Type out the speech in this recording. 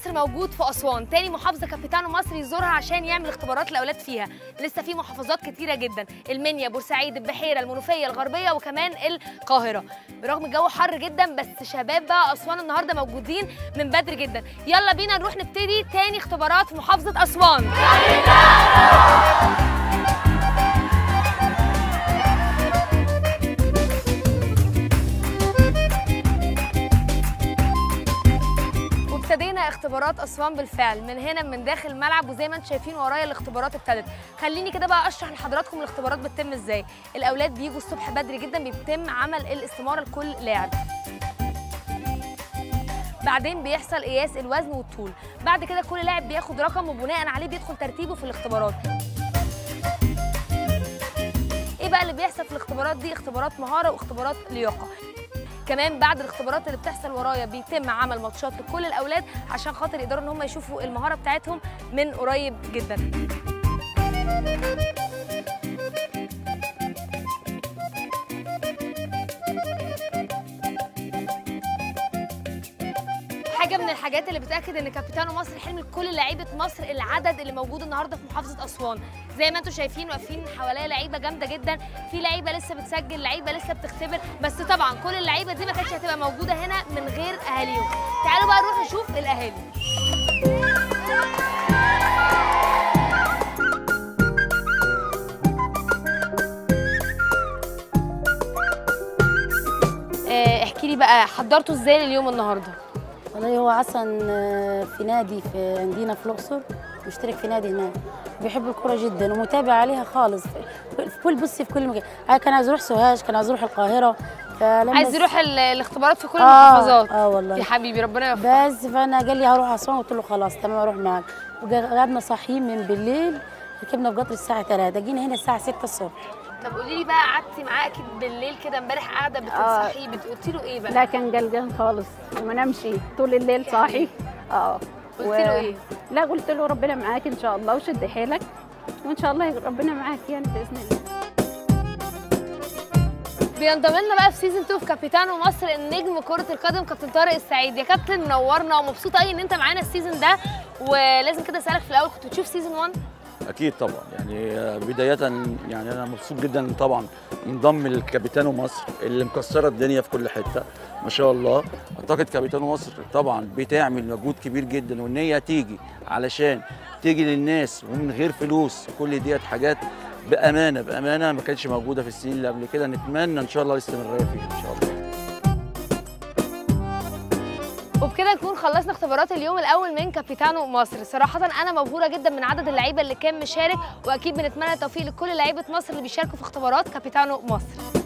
مصر موجود في اسوان تاني محافظه كابيتانو مصر يزورها عشان يعمل اختبارات الاولاد فيها لسه في محافظات كتيره جدا المنيا بورسعيد البحيره المنوفيه الغربيه وكمان القاهره برغم الجو حر جدا بس شباب بقى اسوان النهارده موجودين من بدري جدا يلا بينا نروح نبتدي تاني اختبارات في محافظه اسوان وابتدينا اختبارات اسوان بالفعل من هنا من داخل الملعب وزي ما انتم شايفين ورايا الاختبارات ابتدت خليني كده بقى اشرح لحضراتكم الاختبارات بتتم ازاي الاولاد بيجوا الصبح بدري جدا بيتم عمل الاستماره لكل لاعب بعدين بيحصل قياس الوزن والطول بعد كده كل لاعب بياخد رقم وبناء عليه بيدخل ترتيبه في الاختبارات ايه بقى اللي بيحصل في الاختبارات دي اختبارات مهاره واختبارات لياقه كمان بعد الاختبارات اللي بتحصل ورايا بيتم عمل ماتشات لكل الاولاد عشان خاطر يقدروا ان هم يشوفوا المهاره بتاعتهم من قريب جدا حاجه من الحاجات اللي بتاكد ان كابيتانو مصر حلم لكل لعيبه مصر العدد اللي موجود النهارده في محافظه اسوان زي ما انتم شايفين واقفين حواليا لعيبه جامده جدا في لعيبه لسه بتسجل لعيبه لسه بتختبر بس طبعا كل اللعيبه دي ما كانتش هتبقى موجوده هنا من غير اهاليهم تعالوا بقى نروح نشوف الاهالي آه، احكي لي بقى حضرتوا ازاي لليوم النهارده والله هو حسن آه، في نادي في عندنا في الاقصر مشترك في نادي هناك بيحب الكرة جدا ومتابع عليها خالص في في كل بصي في كل مكان آه، كان عايز يروح سوهاج كان عايز يروح القاهرة فلما عايز يروح ال- الاختبارات في كل آه، المحافظات اه والله يا حبيبي ربنا يوفقك بس فانا قال لي هروح اسوان قلت له خلاص تمام اروح معاك وقعدنا صاحيين من بالليل ركبنا في قطر الساعة 3 جينا هنا الساعة 6 الصبح طب قولي لي بقى قعدتي معاه اكيد بالليل كده امبارح قاعده بتنصحيه بتقولي له ايه بقى لا كان قلقان خالص وما نامش طول الليل صاحي اه قلت له ايه لا قلت له ربنا معاك ان شاء الله وشد حيلك وان شاء الله ربنا معاك يعني باذن الله بينضم لنا بقى في سيزون 2 في كابيتانو مصر النجم كرة القدم كابتن طارق السعيد يا كابتن منورنا ومبسوطة قوي ان انت معانا السيزون ده ولازم كده اسالك في الاول كنت بتشوف سيزون 1 اكيد طبعا يعني آه، بدايه يعني انا مبسوط جدا طبعا انضم لكابيتانو مصر اللي مكسره الدنيا في كل حته ما شاء الله اعتقد كابيتانو مصر طبعا بتعمل مجهود كبير جدا وان هي تيجي علشان تيجي للناس ومن غير فلوس كل ديت حاجات بامانه بامانه ما كانتش موجوده في السنين اللي قبل كده نتمنى ان شاء الله الاستمراريه فيها ان شاء الله وبكده نكون خلصنا اختبارات اليوم الاول من كابيتانو مصر صراحه انا مبهوره جدا من عدد اللعيبه اللي كان مشارك واكيد بنتمنى التوفيق لكل لعيبه مصر اللي بيشاركوا في اختبارات كابيتانو مصر